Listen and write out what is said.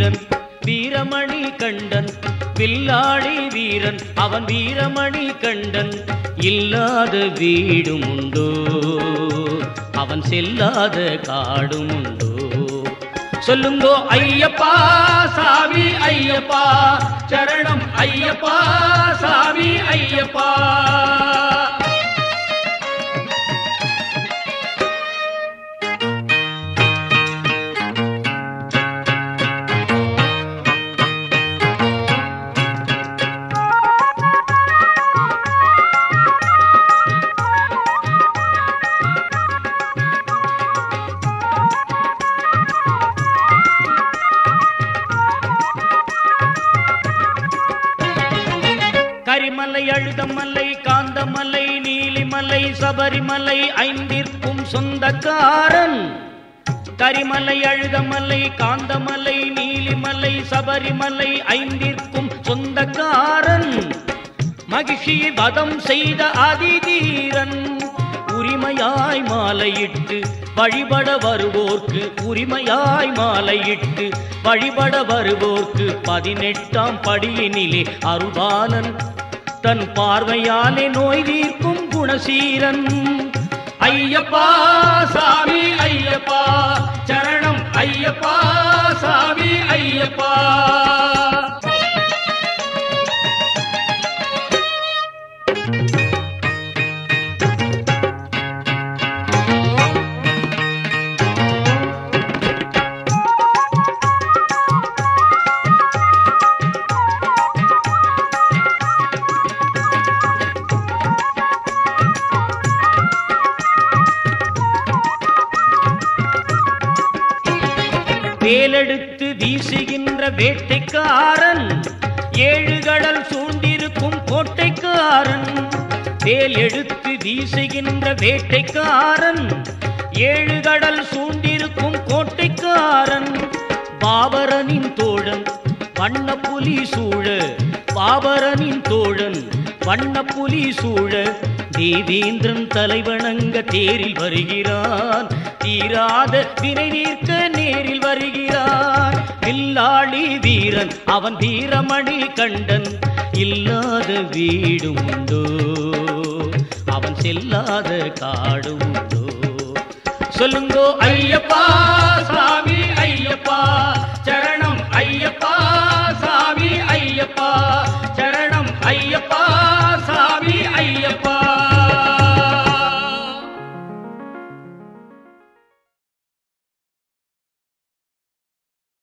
வீரன் வீரமணி கண்டன் வில்லாளி வீரன் அவன் வீரமணி கண்டன் இல்லாத வீடும் உண்டோ அவன் செல்லாத காடும் உண்டோ சொல்லுங்கோ ஐயப்பா சாமி ஐயப்பா சரணம் ஐயப்பா சாமி ஐயப்பா கரிமலை அழுதமலை காந்தமலை நீலிமலை சபரிமலை ஐந்திற்கும் சொந்தக்காரன் கரிமலை அழுதமலை காந்தமலை நீலிமலை சபரிமலை ஐந்திற்கும் சொந்தக்காரன் மகிழ்ச்சியை வதம் செய்த அதிதீரன் உரிமையாய் மாலையிட்டு வழிபட வருவோர்க்கு உரிமையாய் மாலையிட்டு வழிபட வருவோர்க்கு பதினெட்டாம் படியினிலே அருள்பாலன் தன் பார்வையாலே நோய் தீர்க்கும் குணசீரன் ஐயப்பா சாமி ஐயப்பா சரணம் ஐயப்பா சாமி ஐயப்பா வேலெடுத்து வீசுகின்ற வேட்டைக்காரன் ஏழு கடல் சூழ்ந்திருக்கும் கோட்டைக்காரன் வேல் எடுத்து வீசுகின்ற வேட்டைக்காரன் ஏழு கடல் சூழ்ந்திருக்கும் கோட்டைக்காரன் பாபரனின் தோழன் வண்ண புலி சூழ பாபரனின் தோழன் வண்ண புலி சூழ தேவேந்திரன் தலைவணங்க தேரில் வருகிறான் தீராத வினை நீர்க்க நேரில் வருகிறான் வில்லாளி வீரன் அவன் வீரமணி கண்டன் இல்லாத வீடும் உண்டோ அவன் செல்லாத காடும் உண்டோ சொல்லுங்கோ ஐயப்பா சாமி